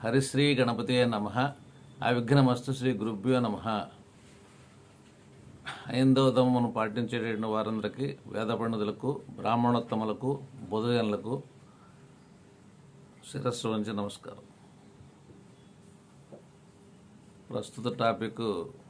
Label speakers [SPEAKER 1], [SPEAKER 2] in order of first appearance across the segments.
[SPEAKER 1] హరిశ్రీ గణపతే నమ అవిఘ్నమస్తు శ్రీ గురుభ్యో నమ ఐందవ దమ్మను పాటించేటటువంటి వారందరికీ వేద పండితులకు బ్రాహ్మణోత్తములకు బుధజనులకు శిరస్సు వంచి నమస్కారం ప్రస్తుత టాపిక్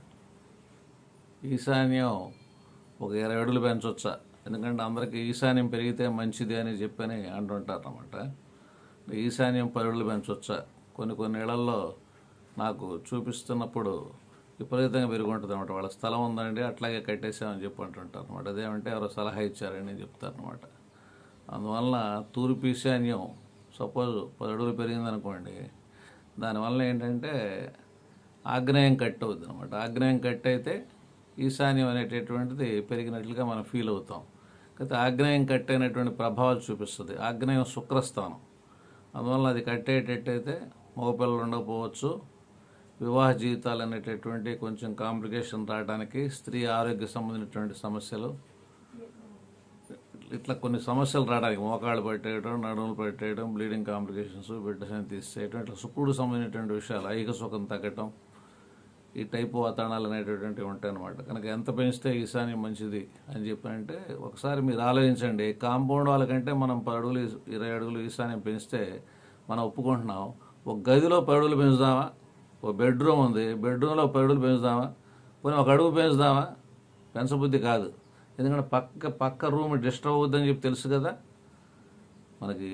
[SPEAKER 1] ఈశాన్యం ఒక ఇరవై అడుగులు పెంచవచ్చా ఎందుకంటే అందరికీ ఈశాన్యం పెరిగితే మంచిది అని చెప్పని అంటుంటారు అనమాట ఈశాన్యం పది అడుగులు పెంచవచ్చా కొన్ని కొన్ని ఇళ్లలో నాకు చూపిస్తున్నప్పుడు విపరీతంగా పెరిగి ఉంటుంది అనమాట వాళ్ళ స్థలం ఉందండి అట్లాగే కట్టేసామని చెప్పి అంటుంటారు అనమాట అదేమంటే ఎవరో సలహా ఇచ్చారని చెప్తారు అనమాట అందువల్ల తూర్పు ఈశాన్యం సపోజ్ పది అడుగులు పెరిగిందనుకోండి దానివల్ల ఏంటంటే ఆగ్నేయం కట్ అవుతుంది అనమాట ఆగ్నేయం కట్ అయితే ఈశాన్యం అనేటటువంటిది పెరిగినట్లుగా మనం ఫీల్ అవుతాం అయితే ఆగ్నేయం కట్ అయినటువంటి ప్రభావాలు చూపిస్తుంది ఆగ్నేయం శుక్రస్థానం అందువల్ల అది కట్టేటట్టయితే మగపిల్లలు ఉండకపోవచ్చు వివాహ జీవితాలు అనేటటువంటి కొంచెం కాంప్లికేషన్ రావడానికి స్త్రీ ఆరోగ్య సంబంధించినటువంటి సమస్యలు ఇట్లా కొన్ని సమస్యలు రావడానికి మోకాళ్ళు పట్టేయడం నడుములు పట్టేయడం బ్లీడింగ్ కాంప్లికేషన్స్ బిడ్డని తీసేయడం ఇట్లా శుక్రుడు సంబంధించినటువంటి విషయాలు ఐక సుఖం తగ్గటం ఈ టైపు వాతావరణాలు అనేటటువంటివి ఉంటాయి అనమాట కనుక ఎంత పెంచితే ఈశాన్యం మంచిది అని చెప్పంటే ఒకసారి మీరు ఆలోచించండి కాంపౌండ్ వాళ్ళకంటే మనం పది అడుగులు ఇరవై అడుగులు ఈశాన్యం పెంచితే మనం ఒప్పుకుంటున్నాం ఒక గదిలో పది అడుగులు పెంచుదామా ఒక బెడ్రూమ్ ఉంది బెడ్రూమ్లో పది అడుగులు పెంచుదామా పోనీ ఒక అడుగు పెంచుదామా పెంచబుద్ధి కాదు ఎందుకంటే పక్క పక్క రూమ్ డిస్టర్బ్ అవుద్దని చెప్పి తెలుసు కదా మనకి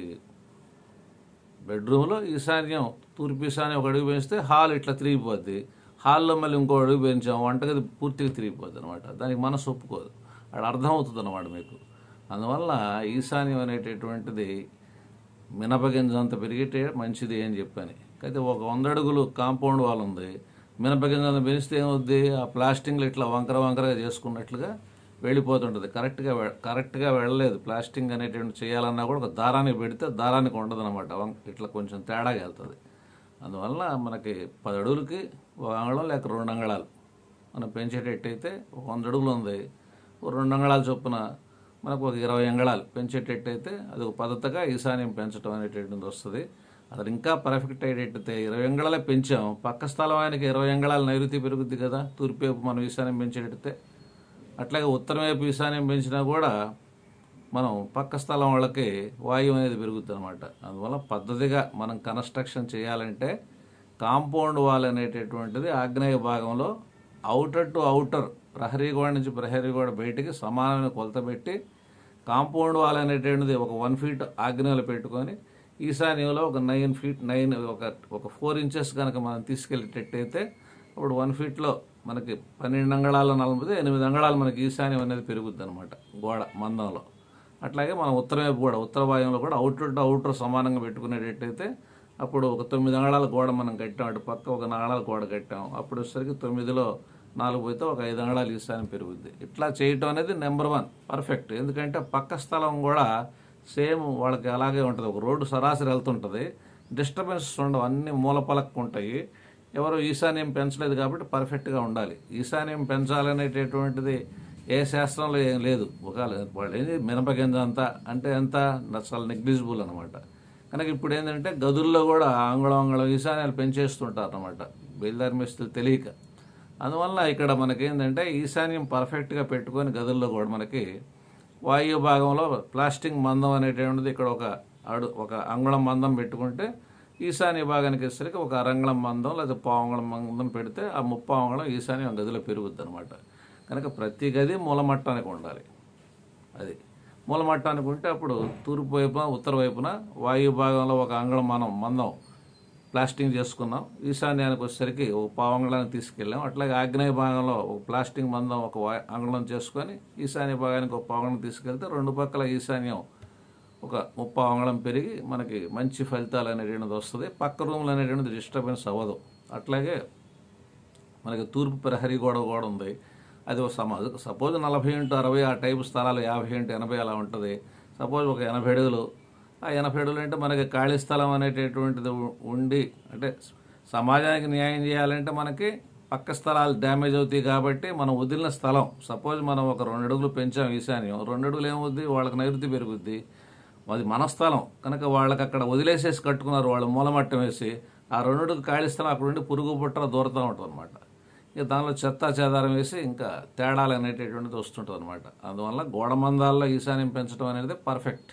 [SPEAKER 1] బెడ్రూమ్లో ఈశాన్యం తూర్పు ఈశాన్యం ఒక అడుగు పెంచితే హాల్ ఇట్లా తిరిగిపోద్ది హాల్లో మళ్ళీ ఇంకో అడుగు పెంచాం వంటగది పూర్తిగా తిరిగిపోద్ది అనమాట దానికి మనసు ఒప్పుకోదు అక్కడ అర్థమవుతుంది అనమాట మీకు అందువల్ల ఈశాన్యం అనేటటువంటిది మినపగింజంత పెరిగితే మంచిది అని చెప్పని అయితే ఒక వంద అడుగులు కాంపౌండ్ వాల్ ఉంది మినపగింజంత పెంచితే ఏమవుద్ది ఆ ప్లాస్టింగ్లు ఇట్లా వంకర వంకరగా చేసుకున్నట్లుగా వెళ్ళిపోతుంటుంది కరెక్ట్గా వె- కరెక్ట్గా వెళ్ళలేదు ప్లాస్టింగ్ అనేటువంటి చేయాలన్నా కూడా ఒక దారానికి పెడితే దారానికి ఉండదు అనమాట ఇట్లా కొంచెం తేడాగా వెళ్తుంది అందువల్ల మనకి పది అడుగులకి ఒక అంగళం లేక రెండు అంగళాలు మనం పెంచేటట్టయితే ఒక వంద అడుగులు ఉంది ఒక రెండు అంగళాలు చొప్పున మనకు ఒక ఇరవై అంగళాలు పెంచేటట్టయితే అది ఒక పద్ధతిగా ఈశాన్యం పెంచడం అనేటటువంటిది వస్తుంది అది ఇంకా పర్ఫెక్ట్ అయ్యేటట్టయితే ఇరవై అంగళాలే పెంచాం పక్క స్థలం ఆయనకి ఇరవై అంగళాల నైరుతి పెరుగుద్ది కదా తూర్పు వైపు మనం ఈశాన్యం పెంచేటట్టే అట్లాగే ఉత్తరం వైపు ఈశాన్యం పెంచినా కూడా మనం పక్క స్థలం వాళ్ళకి వాయువు అనేది పెరుగుతుంది అనమాట అందువల్ల పద్ధతిగా మనం కన్స్ట్రక్షన్ చేయాలంటే కాంపౌండ్ వాల్ అనేటటువంటిది ఆగ్నేయ భాగంలో అవుటర్ టు అవుటర్ ప్రహరీ గోడ నుంచి ప్రహరీ గోడ బయటికి సమానమైన కొలత పెట్టి కాంపౌండ్ వాల్ అనేటువంటిది ఒక వన్ ఫీట్ ఆగ్నేయంలో పెట్టుకొని ఈశాన్యంలో ఒక నైన్ ఫీట్ నైన్ ఒక ఒక ఫోర్ ఇంచెస్ కనుక మనం తీసుకెళ్ళేటట్టయితే అప్పుడు వన్ ఫీట్లో మనకి పన్నెండు అంగళాలు నలభై ఎనిమిది అంగళాలు మనకి ఈశాన్యం అనేది పెరుగుద్ది అనమాట గోడ మందంలో అట్లాగే మనం ఉత్తరం వైపు కూడా ఉత్తర భాగంలో కూడా అవుటర్ టు అవుటర్ సమానంగా పెట్టుకునేటట్టయితే అప్పుడు ఒక తొమ్మిది అంగళాల గోడ మనం కట్టాం అటు పక్క ఒక నాగళాల గోడ కట్టాం అప్పుడు వచ్చేసరికి తొమ్మిదిలో నాలుగు పోతే ఒక ఐదు అంగళాలు ఈశాన్యం పెరుగుద్ది ఇట్లా చేయటం అనేది నెంబర్ వన్ పర్ఫెక్ట్ ఎందుకంటే పక్క స్థలం కూడా సేమ్ వాళ్ళకి అలాగే ఉంటుంది ఒక రోడ్డు సరాసరి వెళ్తుంటుంది డిస్టర్బెన్సెస్ ఉండవు అన్ని మూల పలక్కు ఉంటాయి ఎవరు ఈశాన్యం పెంచలేదు కాబట్టి పర్ఫెక్ట్గా ఉండాలి ఈశాన్యం పెంచాలనేటటువంటిది ఏ శాస్త్రంలో ఏం లేదు ఒకవేళ వాళ్ళు ఏంది మినపగింజ అంతా అంటే ఎంత చాలా నెగ్లిజిబుల్ అనమాట కనుక ఇప్పుడు ఏంటంటే గదుల్లో కూడా అంగళం అంగళం ఈశాన్యాలు పెంచేస్తుంటారు అనమాట బయలుదేరి మిస్తులు తెలియక అందువల్ల ఇక్కడ మనకేంటంటే ఈశాన్యం పర్ఫెక్ట్గా పెట్టుకొని గదుల్లో కూడా మనకి వాయు భాగంలో ప్లాస్టిక్ మందం అనేటువంటిది ఇక్కడ ఒక అడు ఒక అంగుళం మందం పెట్టుకుంటే ఈశాన్య భాగానికి వచ్చేసరికి ఒక అరంగుళం మందం లేదా పావంగుళం మందం పెడితే ఆ ముప్పావంగుళం ఈశాన్యం గదిలో పెరుగుద్ది అనమాట కనుక ప్రతి గది మూలమట్టానికి ఉండాలి అది మూలమట్టానికి ఉంటే అప్పుడు తూర్పు వైపున ఉత్తర వైపున వాయు భాగంలో ఒక అంగుళం మనం మందం ప్లాస్టింగ్ చేసుకున్నాం ఈశాన్యానికి వచ్చేసరికి ఒక పావంగళానికి తీసుకెళ్ళాం అట్లాగే ఆగ్నేయ భాగంలో ఒక ప్లాస్టింగ్ మందం ఒక వా- అంగుళం చేసుకొని ఈశాన్య భాగానికి ఒక పావంగళం తీసుకెళ్తే రెండు పక్కల ఈశాన్యం ఒక ముప్పై అంగళం పెరిగి మనకి మంచి ఫలితాలు అనేటువంటిది వస్తుంది పక్క రూమ్లు అనేటువంటిది డిస్టర్బెన్స్ అవ్వదు అట్లాగే మనకి తూర్పు ప్రహరీ గోడ కూడా ఉంది అది ఒక సమ సపోజ్ నలభై ఇంటూ అరవై ఆ టైపు స్థలాలు యాభై ఇంటూ ఎనభై అలా ఉంటుంది సపోజ్ ఒక ఎనభై అడుగులు ఆ ఎనభై అడుగులు అంటే మనకి ఖాళీ స్థలం అనేటటువంటిది ఉ- ఉండి అంటే సమాజానికి న్యాయం చేయాలంటే మనకి పక్క స్థలాలు డ్యామేజ్ అవుతాయి కాబట్టి మనం వదిలిన స్థలం సపోజ్ మనం ఒక రెండు అడుగులు పెంచాం ఈశాన్యం రెండు అడుగులు ఏమవుద్ది వాళ్ళకి నైరుతి పెరుగుద్ది అది మన స్థలం కనుక వాళ్ళకి అక్కడ వదిలేసేసి కట్టుకున్నారు వాళ్ళు మూలమట్టం వేసి ఆ రెండుకి ఖాళీ స్థలం అక్కడ ఉండి పురుగు పుట్ర దూరతూ ఉంటుంది అనమాట ఇక దానిలో చెత్త చెదారం వేసి ఇంకా తేడాలు అనేటటువంటిది వస్తుంటుంది అనమాట అందువల్ల గోడ మందాల్లో ఈశాన్యం పెంచడం అనేది పర్ఫెక్ట్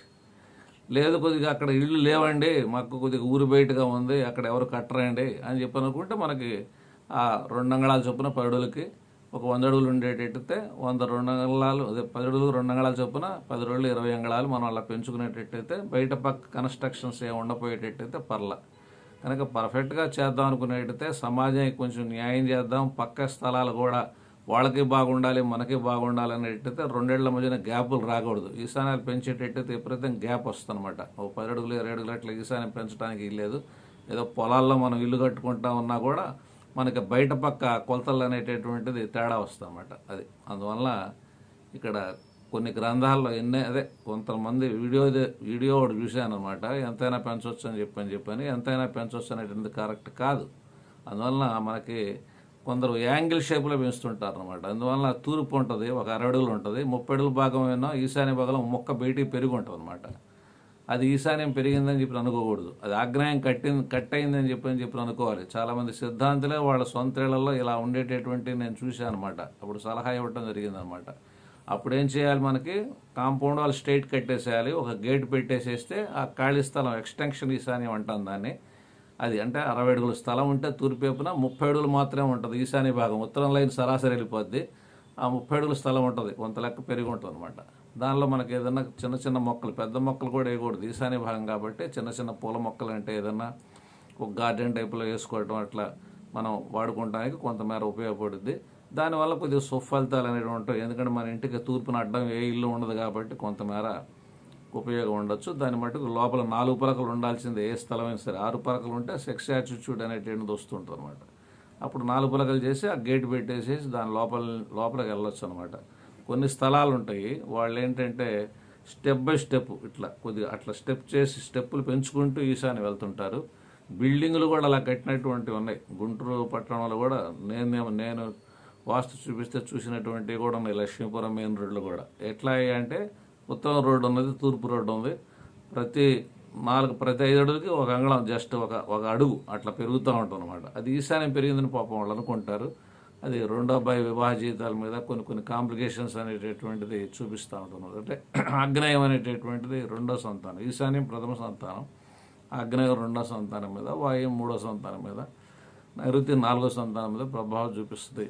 [SPEAKER 1] లేదు కొద్దిగా అక్కడ ఇళ్ళు లేవండి మాకు కొద్దిగా ఊరు బయటగా ఉంది అక్కడ ఎవరు కట్టరండి అని చెప్పి అనుకుంటే మనకి ఆ రెండు అంగళాల చొప్పున పది అడుగులకి ఒక వంద అడుగులు ఉండేటట్టయితే వంద రెండు అంగళాలు అదే పది అడుగులు రెండు అంగళాల చొప్పున పది రోజులు ఇరవై అంగళాలు మనం అలా పెంచుకునేటట్టయితే బయట పక్క కన్స్ట్రక్షన్స్ ఏమి ఉండపోయేటట్టయితే పర్ల కనుక పర్ఫెక్ట్గా చేద్దాం అనుకునేటైతే సమాజానికి కొంచెం న్యాయం చేద్దాం పక్క స్థలాలు కూడా వాళ్ళకి బాగుండాలి మనకి బాగుండాలి అనేటైతే రెండేళ్ల మధ్యన గ్యాపులు రాకూడదు ఈశాన్యాలు పెంచేటట్టయితే ఎప్పుడైతే గ్యాప్ వస్తుందన్నమాట ఒక పది అడుగులు ఇరవై అడుగులు అట్లా ఈశాన్యం పెంచడానికి లేదు ఏదో పొలాల్లో మనం ఇల్లు కట్టుకుంటా ఉన్నా కూడా మనకి బయట పక్క కొలతలు అనేటటువంటిది తేడా వస్తుందన్నమాట అది అందువల్ల ఇక్కడ కొన్ని గ్రంథాల్లో ఎన్నే అదే కొంతమంది వీడియో వీడియో ఒకటి చూశాను అనమాట ఎంతైనా పెంచవచ్చు అని చెప్పని చెప్పని ఎంతైనా పెంచవచ్చు అనేటువంటిది కరెక్ట్ కాదు అందువలన మనకి కొందరు యాంగిల్ షేప్లో పెంచుతుంటారు అనమాట అందువల్ల తూర్పు ఉంటుంది ఒక అరవై అడుగులు ఉంటుంది ముప్పై అడుగుల భాగం ఏమో ఈశాన్య భాగంలో మొక్క బయటికి పెరిగి ఉంటుంది అనమాట అది ఈశాన్యం పెరిగిందని చెప్పి అనుకోకూడదు అది ఆగ్నేయం కట్టింది కట్ అయిందని చెప్పి అని చెప్పి అనుకోవాలి చాలామంది సిద్ధాంతులే వాళ్ళ సొంత ఇళ్లలో ఇలా ఉండేటటువంటి నేను చూశాను అనమాట అప్పుడు సలహా ఇవ్వటం జరిగిందనమాట అప్పుడు ఏం చేయాలి మనకి కాంపౌండ్ వాళ్ళు స్ట్రైట్ కట్టేసేయాలి ఒక గేట్ పెట్టేసేస్తే ఆ ఖాళీ స్థలం ఎక్స్టెన్షన్ ఈశాన్యం అంటాం దాన్ని అది అంటే అరవై అడుగుల స్థలం ఉంటే తూర్పు వైపున ముప్పై అడుగులు మాత్రమే ఉంటుంది ఈశాన్య భాగం ఉత్తరం లైన్ సరాసరి వెళ్ళిపోద్ది ఆ ముప్పై అడుగుల స్థలం ఉంటుంది కొంత లెక్క పెరిగి ఉంటుంది అనమాట దానిలో మనకి ఏదైనా చిన్న చిన్న మొక్కలు పెద్ద మొక్కలు కూడా వేయకూడదు ఈశాన్య భాగం కాబట్టి చిన్న చిన్న పూల మొక్కలు అంటే ఏదైనా ఒక గార్డెన్ టైప్లో వేసుకోవటం అట్లా మనం వాడుకోవడానికి కొంతమేర ఉపయోగపడుద్ది దానివల్ల కొద్దిగా సుఫలితాలు అనేవి ఉంటాయి ఎందుకంటే మన ఇంటికి తూర్పున అడ్డం ఏ ఇల్లు ఉండదు కాబట్టి కొంతమేర ఉపయోగం ఉండొచ్చు దాని మటుకు లోపల నాలుగు పలకలు ఉండాల్సిందే ఏ స్థలమైనా సరే ఆరు పలకలు ఉంటే సెక్స్ యాటిట్యూడ్ అనేటువంటిది వస్తుంటుంది అనమాట అప్పుడు నాలుగు పలకలు చేసి ఆ గేట్ పెట్టేసేసి దాని లోపల లోపలికి వెళ్ళొచ్చు అనమాట కొన్ని స్థలాలు ఉంటాయి వాళ్ళు ఏంటంటే స్టెప్ బై స్టెప్ ఇట్లా కొద్దిగా అట్లా స్టెప్ చేసి స్టెప్పులు పెంచుకుంటూ ఈశాని వెళ్తుంటారు బిల్డింగులు కూడా అలా కట్టినటువంటివి ఉన్నాయి గుంటూరు పట్టణంలో కూడా నేను నేను వాస్తు చూపిస్తే చూసినటువంటివి కూడా ఉన్నాయి లక్ష్మీపురం మెయిన్ రోడ్లు కూడా ఎట్లా అయ్యాయి అంటే ఉత్తరం రోడ్డు ఉన్నది తూర్పు రోడ్డు ఉంది ప్రతి నాలుగు ప్రతి ఐదు అడుగుకి ఒక అంగళం జస్ట్ ఒక ఒక అడుగు అట్లా పెరుగుతూ ఉంటుంది అనమాట అది ఈశాన్యం పెరిగిందని పాపం వాళ్ళు అనుకుంటారు అది రెండో అబ్బాయి వివాహ జీవితాల మీద కొన్ని కొన్ని కాంప్లికేషన్స్ అనేటటువంటిది చూపిస్తూ ఉంటున్నారు అంటే ఆగ్నేయం అనేటటువంటిది రెండో సంతానం ఈశాన్యం ప్రథమ సంతానం ఆగ్నేయం రెండో సంతానం మీద వాయువు మూడో సంతానం మీద నైరుతి నాలుగో సంతానం మీద ప్రభావం చూపిస్తుంది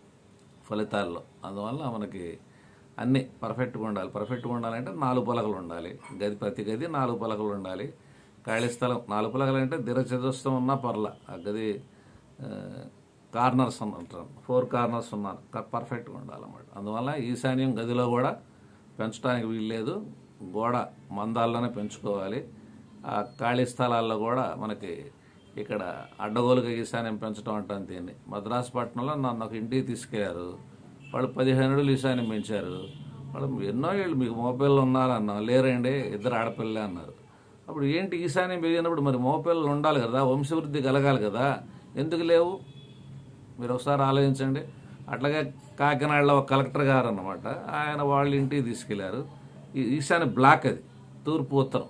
[SPEAKER 1] ఫలితాల్లో అందువల్ల మనకి అన్నీ పర్ఫెక్ట్గా ఉండాలి పర్ఫెక్ట్గా ఉండాలంటే నాలుగు పలకలు ఉండాలి గది ప్రతి గది నాలుగు పలకలు ఉండాలి ఖాళీ స్థలం నాలుగు పలకలు అంటే దిర చతురస్రం ఉన్నా పర్ల ఆ గది ఆ, కార్నర్స్ అని అంటారు ఫోర్ కార్నర్స్ ఉన్నారు క- పర్ఫెక్ట్గా ఉండాలన్నమాట అందువల్ల ఈశాన్యం గదిలో కూడా పెంచడానికి వీల్లేదు గోడ మందాల్లోనే పెంచుకోవాలి ఆ ఖాళీ స్థలాల్లో కూడా మనకి ఇక్కడ అడ్డగోలుగా ఈశాన్యం పెంచడం అంటాను దీన్ని మద్రాసు పట్టణంలో నన్ను ఒక ఇంటికి తీసుకెళ్లారు వాళ్ళు పదిహేను అడుగులు ఈశాన్యం పెంచారు వాళ్ళు ఎన్నో ఏళ్ళు మీకు మోపిల్లలు ఉన్నారన్నా లేరండి ఇద్దరు ఆడపిల్లలే అన్నారు అప్పుడు ఏంటి ఈశాన్యం పెరిగినప్పుడు మరి మోపిల్లలు ఉండాలి కదా వంశవృద్ధి కలగాలి కదా ఎందుకు లేవు మీరు ఒకసారి ఆలోచించండి అట్లాగే కాకినాడలో ఒక కలెక్టర్ గారు అన్నమాట ఆయన వాళ్ళ ఇంటికి తీసుకెళ్లారు ఈ ఈశాన్య బ్లాక్ అది తూర్పు ఉత్తరం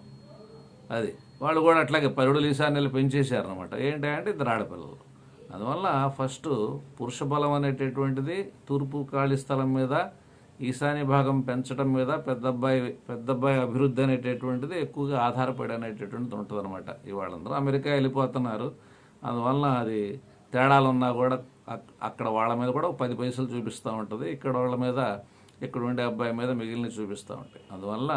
[SPEAKER 1] అది వాళ్ళు కూడా అట్లాగే పరుడులు ఈశాన్యాలు పెంచేశారనమాట ఏంటి అంటే ఇద్దరు ఆడపిల్లలు అందువల్ల ఫస్ట్ పురుష బలం అనేటటువంటిది తూర్పు ఖాళీ స్థలం మీద ఈశాన్య భాగం పెంచడం మీద పెద్ద అబ్బాయి పెద్ద అబ్బాయి అభివృద్ధి అనేటటువంటిది ఎక్కువగా ఆధారపడి అనేటటువంటిది ఉంటుంది అనమాట ఇవాళందరూ అమెరికా వెళ్ళిపోతున్నారు అందువల్ల అది తేడాలు ఉన్నా కూడా అక్- అక్కడ వాళ్ళ మీద కూడా ఒక పది పైసలు చూపిస్తూ ఉంటుంది ఇక్కడ వాళ్ళ మీద ఇక్కడ ఉండే అబ్బాయి మీద మిగిలిన చూపిస్తూ ఉంటాయి అందువల్ల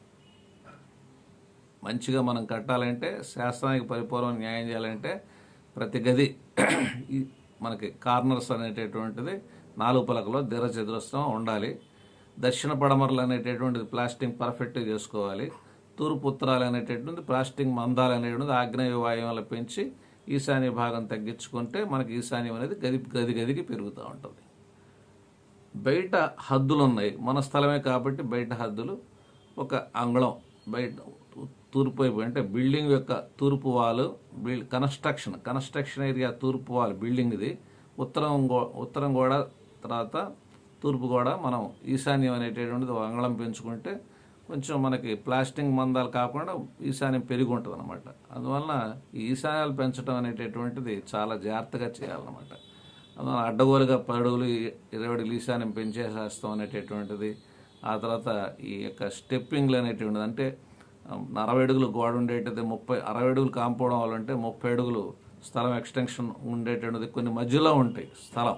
[SPEAKER 1] మంచిగా మనం కట్టాలంటే శాస్త్రానికి పరిపూర్వం న్యాయం చేయాలంటే ప్రతి గది ఈ మనకి కార్నర్స్ అనేటటువంటిది నాలుగు పలకలో దీర్ఘ చతురస్రం ఉండాలి దక్షిణ పడమరలు అనేటటువంటిది ప్లాస్టింగ్ పర్ఫెక్ట్గా చేసుకోవాలి తూర్పు ఉత్తరాలు అనేటటువంటిది ప్లాస్టింగ్ మందాలు అనేటువంటిది ఆగ్నేయ వాయువులు పెంచి ఈశాన్య భాగం తగ్గించుకుంటే మనకి ఈశాన్యం అనేది గది గది గదికి పెరుగుతూ ఉంటుంది బయట హద్దులు ఉన్నాయి మన స్థలమే కాబట్టి బయట హద్దులు ఒక అంగుళం బయట తూర్పు వైపు అంటే బిల్డింగ్ యొక్క తూర్పు వాలు బిల్ కన్స్ట్రక్షన్ కన్స్ట్రక్షన్ ఏరియా తూర్పు వాల్ బిల్డింగ్ ఇది ఉత్తరం గో ఉత్తరం గోడ తర్వాత తూర్పు గోడ మనం ఈశాన్యం అనేటటువంటిది ఒక అంగుళం పెంచుకుంటే కొంచెం మనకి ప్లాస్టింగ్ మందాలు కాకుండా ఈశాన్యం పెరిగి ఉంటుంది అనమాట అందువలన ఈ ఈశాన్యాలు పెంచడం అనేటటువంటిది చాలా జాగ్రత్తగా చేయాలన్నమాట అందువల్ల అడ్డగోలుగా పది అడుగులు ఇరవై అడుగులు ఈశాన్యం పెంచేసేస్తాం అనేటటువంటిది ఆ తర్వాత ఈ యొక్క స్టెప్పింగ్లు అనేటువంటిది అంటే అరవై అడుగులు గోడ ఉండేటది ముప్పై అరవై అడుగులు కాంపౌండ్ అవ్వాలంటే ముప్పై అడుగులు స్థలం ఎక్స్టెన్షన్ ఉండేటువంటిది కొన్ని మధ్యలో ఉంటాయి స్థలం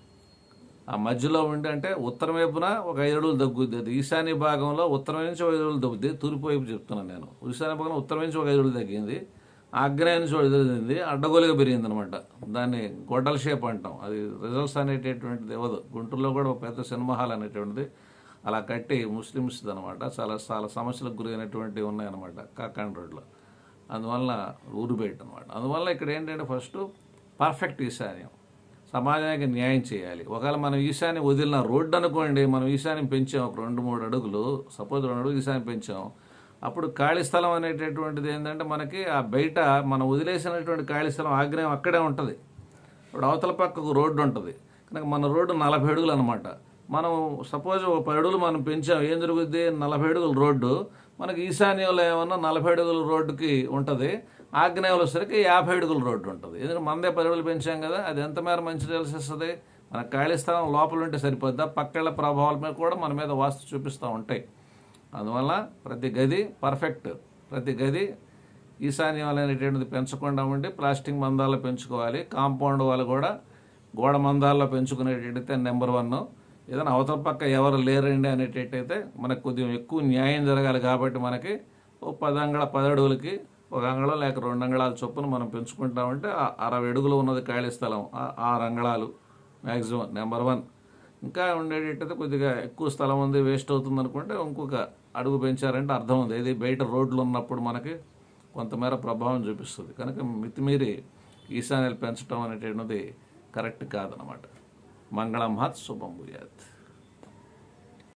[SPEAKER 1] ఆ మధ్యలో ఉండి అంటే ఉత్తరం వైపున ఒక ఐదు అడుగులు తగ్గుద్ది అది ఈశాన్య భాగంలో ఉత్తరం నుంచి ఒక ఐదు అడుగులు తగ్గుద్ది తూర్పు వైపు చెప్తున్నాను నేను ఈశాన్య భాగంలో ఉత్తరం నుంచి ఒక ఐదు అడుగులు తగ్గింది ఆగ్నేయ నుంచి ఒక ఐదు అడుగులు తగ్గింది అడ్డగోలుగా పెరిగింది అనమాట దాన్ని గొడ్డల షేప్ అంటాం అది రిజల్ట్స్ అనేటటువంటిది ఇవ్వదు గుంటూరులో కూడా ఒక పెద్ద సినిమా హాల్ అనేటువంటిది అలా కట్టి ముస్లిమ్స్ అనమాట చాలా చాలా సమస్యలకు గురైనటువంటివి ఉన్నాయన్నమాట కాకాండ్ రోడ్లో అందువల్ల ఊరు బయట అనమాట అందువల్ల ఇక్కడ ఏంటంటే ఫస్ట్ పర్ఫెక్ట్ ఈశాన్యం సమాజానికి న్యాయం చేయాలి ఒకవేళ మనం ఈశాన్యం వదిలిన రోడ్డు అనుకోండి మనం ఈశాన్యం పెంచాం ఒక రెండు మూడు అడుగులు సపోజ్ రెండు అడుగులు ఈశాన్యం పెంచాం అప్పుడు ఖాళీ స్థలం అనేటటువంటిది ఏంటంటే మనకి ఆ బయట మనం వదిలేసినటువంటి ఖాళీ స్థలం ఆగ్నేయం అక్కడే ఉంటుంది ఇప్పుడు అవతల పక్కకు రోడ్డు ఉంటుంది కనుక మన రోడ్డు నలభై అడుగులు అనమాట మనం సపోజ్ ఒక పది అడుగులు మనం పెంచాం ఏం జరుగుద్ది నలభై అడుగుల రోడ్డు మనకి ఈశాన్యంలో ఏమన్నా నలభై అడుగుల రోడ్డుకి ఉంటుంది ఆగ్నేయంలో వచ్చేసరికి యాభై అడుగుల రోడ్డు ఉంటుంది ఎందుకంటే మనదే పది అడుగులు పెంచాం కదా అది ఎంత మేర మంచి తెలిసిస్తుంది మన ఖాళీ స్థలం లోపల ఉంటే సరిపోద్దా పక్కళ్ళ ప్రభావాల మీద కూడా మన మీద వాస్తు చూపిస్తూ ఉంటాయి అందువల్ల ప్రతి గది పర్ఫెక్ట్ ప్రతి గది ఈశాన్యం అనేటువంటిది పెంచకుండా ఉండి ప్లాస్టిక్ మందాల్లో పెంచుకోవాలి కాంపౌండ్ వాళ్ళు కూడా గోడ మందాల్లో పెంచుకునేటట్టయితే నెంబర్ వన్ ఏదైనా అవతల పక్క ఎవరు లేరండి అనేటట్టయితే మనకు కొద్దిగా ఎక్కువ న్యాయం జరగాలి కాబట్టి మనకి ఓ పది అంగళ పది అడుగులకి ఒక అంగళం లేక రెండు అంగళాల చొప్పున మనం పెంచుకుంటామంటే ఆ అరవై అడుగులు ఉన్నది ఖాళీ స్థలం ఆ- ఆరు అంగళాలు మ్యాక్సిమం నెంబర్ వన్ ఇంకా ఉండేటట్టయితే కొద్దిగా ఎక్కువ స్థలం ఉంది వేస్ట్ అవుతుంది అనుకుంటే ఇంకొక అడుగు పెంచారంటే అర్థం ఉంది ఇది బయట రోడ్లు ఉన్నప్పుడు మనకి కొంతమేర ప్రభావం చూపిస్తుంది కనుక మితిమీరి ఈశాన్యాలు పెంచడం అనేటువంటిది కరెక్ట్ కాదనమాట మంగళం మహత్ శుభం భూయాత్